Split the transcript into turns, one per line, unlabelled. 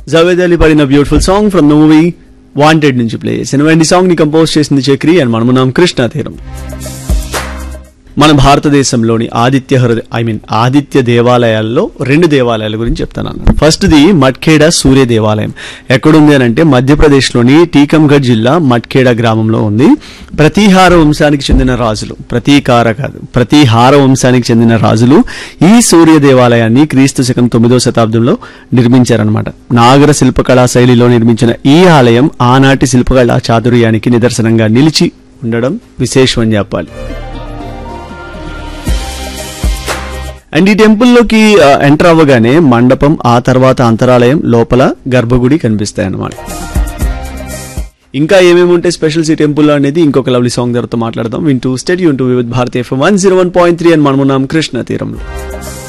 జవేద్ అలీ పడిన beautiful song from the movie Wanted నుంచి play చేసిన ఈ సాంగ్ ని కంపోజ్ చేసింది చక్రి అండ్ మనమున్నాం కృష్ణ తీరం మన భారతదేశంలోని ఆదిత్య హృదయ ఐ మీన్ ఆదిత్య దేవాలయాల్లో రెండు దేవాలయాల గురించి చెప్తాను ఫస్ట్ది మట్ఖేడా సూర్య దేవాలయం ఎక్కడుంది అని అంటే మధ్యప్రదేశ్లోని టీకంగఢ్ జిల్లా మట్ఖేడా గ్రామంలో ఉంది ప్రతీహార వంశానికి చెందిన రాజులు ప్రతీకార కాదు ప్రతీహార వంశానికి చెందిన రాజులు ఈ సూర్య దేవాలయాన్ని క్రీస్తు శకం తొమ్మిదో శతాబ్దంలో నిర్మించారనమాట నాగర శిల్పకళా శైలిలో నిర్మించిన ఈ ఆలయం ఆనాటి శిల్పకళా చాతుర్యానికి నిదర్శనంగా నిలిచి ఉండడం విశేషం అని చెప్పాలి అండ్ ఈ టెంపుల్లోకి ఎంటర్ అవ్వగానే మండపం ఆ తర్వాత అంతరాలయం లోపల గర్భగుడి కనిపిస్తాయి అన్నమాట ఇంకా ఏమేమి ఉంటాయి స్పెషల్స్ ఈ టెంపుల్ అనేది ఇంకొక లవ్లీ సాంగ్ తర్వాత మాట్లాడదాం వింటూ స్టెడ్ యూన్ to with Bharatiya one zero one point three అని మనమున్నాం కృష్ణ తీరంలో